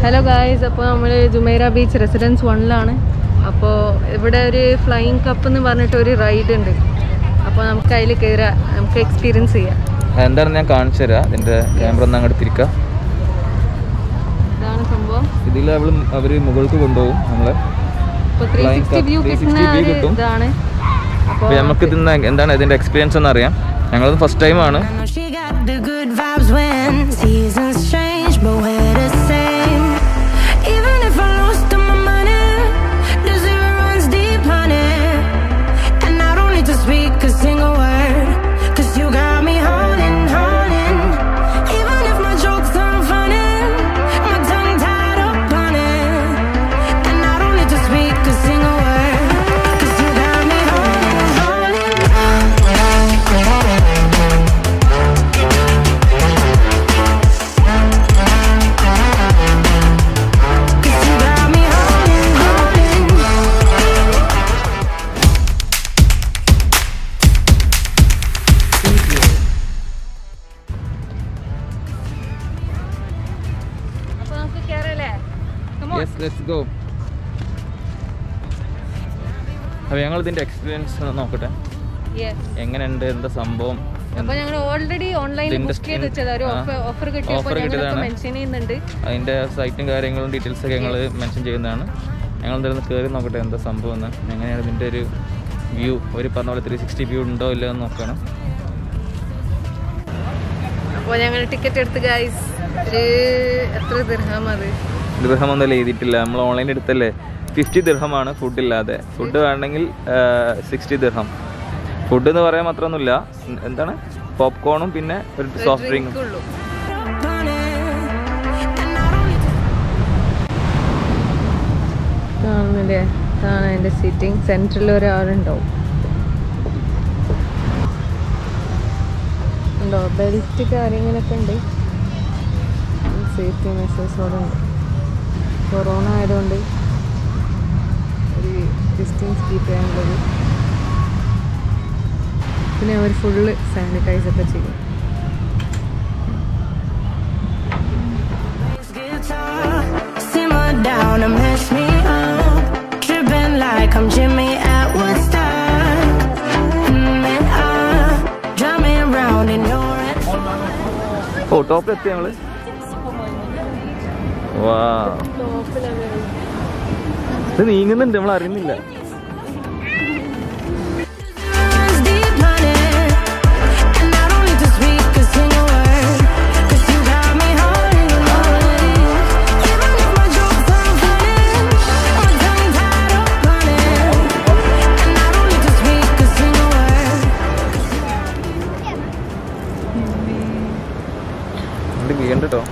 Hello guys അപ്പോൾ നമ്മൾ Jumeirah beach residence വണ്ണിലാണ് അപ്പോൾ ഇവിടെ ഒരു ഫ്ലൈയിങ് കപ്പ് എന്ന് പറഞ്ഞിട്ട് ഒരു റൈഡ് ഉണ്ട് അപ്പോൾ നമുക്ക് അതിൽ കയറാം നമുക്ക് എക്സ്പീരിയൻസ് ചെയ്യാം എന്താണെന്ന് ഞാൻ കാണിച്ചു തരാം ഇതിൻ്റെ ക്യാമറ ഒന്ന് അങ്ങോട്ട് തിരിക്കാം ഇതാണ് സംഭവം ഇതിൽ അവൾ അവർ മുകൾക്ക് കൊണ്ടുപോകും നമ്മളെ ഇപ്പോൾ three Flying sixty cup, view 360 കിട്ടുന്ന view ഒരു കിട്ടും. ഇതാണ് അപ്പോൾ അപ്പോൾ നമുക്ക് ഇതിന്ന് എന്താണ് ഇതിൻ്റെ എക്സ്പീരിയൻസ് എന്ന് അറിയാം ഞങ്ങളത് ഫസ്റ്റ് ടൈമാണ് I know she got the good vibes when seasons change, but we're the same. Even if I lost all my money, the zero runs deep, honey. And I don't need to speak a single word, cause you got me holding, holding. Even if my jokes aren't funny, my tongue tied up on it. And I don't need to speak a single word, cause you got me holding, holding. Cause you got me holding, holding. അപ്പോൾ നമുക്ക് കയറല്ലേ yes let's go അപ്പോൾ ഞങ്ങൾ ഇതിൻ്റെ experience നോക്കട്ടെ yes എങ്ങനെയുണ്ട് എന്താ സംഭവം അപ്പോൾ ഞങ്ങൾ ഓൾറെഡി ഓൺലൈനിൽ ഇതിന്റെ ബുക്ക് ചെയ്ത് skin- വെച്ചത് ഒരു ആ. ഓഫർ ഓഫർ കിട്ടിയപ്പോൾ Offer ഞങ്ങളൊക്കെ കിട്ടിയതാണ്. മെൻഷൻ ചെയ്യുന്നുണ്ട് അതിൻ്റെ സൈറ്റും കാര്യങ്ങളും ഡീറ്റെയിൽസ് ഒക്കെ ഞങ്ങൾ മെൻഷൻ ചെയ്യുന്നതാണ് ഞങ്ങൾ എന്തായാലും കയറി നോക്കട്ടെ എന്താ സംഭവം എന്ന് എങ്ങനെയാണ് ഇതിൻ്റെ ഒരു വ്യൂ ഒരു പറഞ്ഞ പോലെ ത്രീ സിക്സ്റ്റി വ്യൂ ഉണ്ടോ ഇല്ലയോ എന്ന് നോക്കണം അപ്പോൾ ഞങ്ങൾ ടിക്കറ്റ് എടുത്ത് ഗൈസ് ഒരു എത്ര ദിർഹാം അത് ദൃഹം ഒന്നും എഴുതിയിട്ടില്ല നമ്മൾ ഓൺലൈൻ എടുത്തല്ലേ ഫിഫ്റ്റി ദിർഹമാണ് ഫുഡ് ഇല്ലാതെ ഫുഡ് വേണമെങ്കിൽ സിക്സ്റ്റി ദിർഹം ഫുഡ് എന്ന് പറയാൻ മാത്രമൊന്നുമില്ല എന്താണ് പോപ്കോണും പിന്നെ ഒരു സോഫ്റ്റ് ഡ്രിങ്കും ഉള്ളൂ കാണുന്നില്ലേ ഇതാണ് അതിൻ്റെ സീറ്റിംഗ് സെൻറ്ററിൽ ഒരാളുണ്ടാവും ഉണ്ടോ ബെൽറ്റ് കാര്യങ്ങളൊക്കെ ഉണ്ട് സേഫ്റ്റി മെഷേഴ്സോടെ ഉണ്ട് കൊറോണ ആയതുകൊണ്ട് ഒരു ഡിസ്റ്റൻസ് കീപ്പ് ചെയ്യാനുള്ളത് പിന്നെ അവർ ഫുള്ള് സാനിറ്റൈസ് ഒക്കെ ചെയ്യും Guitar, simmer down and mash me up. Tripping like I'm Jimmy at Woodstock. Mm, and I, drumming round in your ഓ ടോപ്പിൽ എത്തി ഞങ്ങള് വാ ഇത് നീങ്ങുന്നുണ്ട് നമ്മൾ അറിയുന്നില്ല runs deep, honey. And I don't need to speak a single word. 'Cause you got me holding, holding. Even if my jokes aren't funny, my tongue tied up on it. And I don't need to speak a single word. ഇത് വീണ്ടും കേട്ടോ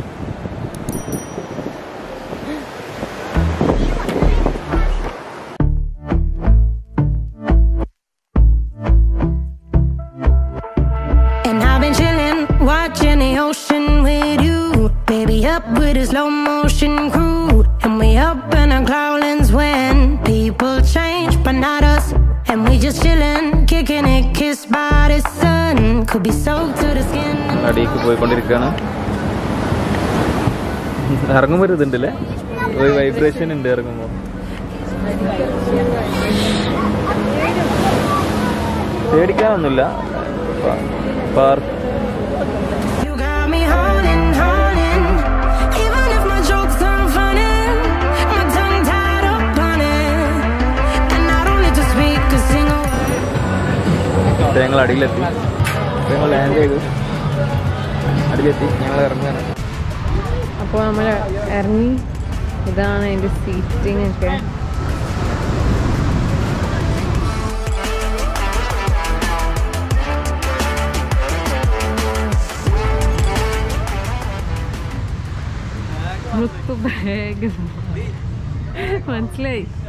And I've been chillin', watching the ocean with you. Baby, up with a slow motion crew. And we up in our clouds when people change, but not us. And we just chillin', kicking it, kissed by the sun. Could be soaked to the skin. അടിയിലേക്ക് പോയിക്കൊണ്ടിരിക്കുകയാണ് ഇറങ്ങുമ്പോൾ ഒരു ഇതുണ്ടല്ലേ ഒരു vibration ഉണ്ട് ഇറങ്ങുമ്പോൾ പേടിക്കാനൊന്നുമില്ല park You got me holding, holding. Even if my jokes aren't funny, my tongue tied up on it. And I don't need to speak a single word. ഞങ്ങൾ അടിയിലെത്തി അപ്പോൾ ഞങ്ങൾ ലാൻഡ് ചെയ്തു അടിയിലെത്തി ഞങ്ങൾ ഇറങ്ങുകയാണ് അപ്പോൾ നമ്മൾ ഇറങ്ങി ഇതാണ് അതിൻ്റെ സീറ്റിംഗ് ഒക്കെ മുത്ത് ബാഗ് മനസ്സിലായി